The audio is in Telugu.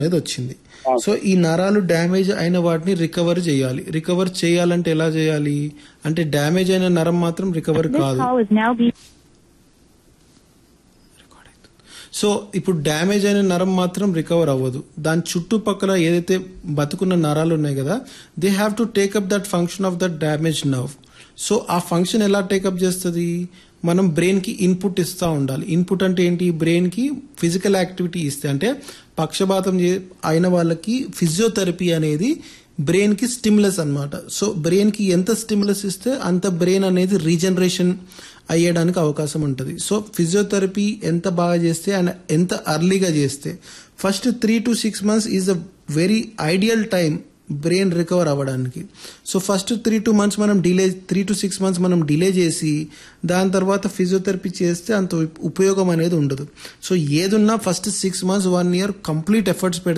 అనేది వచ్చింది సో ఈ నరాలు డ్యామేజ్ అయిన వాటిని రికవర్ చేయాలి రికవర్ చేయాలంటే ఎలా చేయాలి అంటే డ్యామేజ్ అయిన నరం మాత్రం రికవర్ This కాదు call is now being. So ఇప్పుడు డ్యామేజ్ అయిన నరం మాత్రం రికవర్ అవ్వదు దాని చుట్టుపక్కల ఏదైతే బతుకున్న నరాలు ఉన్నాయి కదా they have to take up that function of that damage nerve so ఆ ఫంక్షన్ ఎలా టేకప్ చేస్తుంది మనం బ్రెయిన్ కి ఇన్పుట్ ఇస్తూ ఉండాలి ఇన్పుట్ అంటే ఏంటి బ్రెయిన్ కి ఫిజికల్ యాక్టివిటీ ఇస్తే అంటే పక్షపాతం చే- అయిన వాళ్ళకి ఫిజియోథెరపీ అనేది బ్రెయిన్ కి స్టిమ్యులస్ అన్నమాట సో బ్రెయిన్ కి ఎంత స్టిమ్యులస్ ఇస్తే అంత బ్రెయిన్ అనేది రీజనరేషన్ అయ్యడానికి అవకాశం ఉంటుంది సో ఫిజియోథెరపీ ఎంత బాగా చేస్తే అండ్ ఎంత అర్లీగా చేస్తే first three to six months is a very ideal time brain recover అవ్వడానికి so first three two months మనం delay three to six months మనం డిలే చేసి దాని తర్వాత ఫిజియోథెరపీ చేస్తే అంత ఉపయోగం అనేది ఉండదు సో ఏదున్నా first six months one year complete efforts పెడితే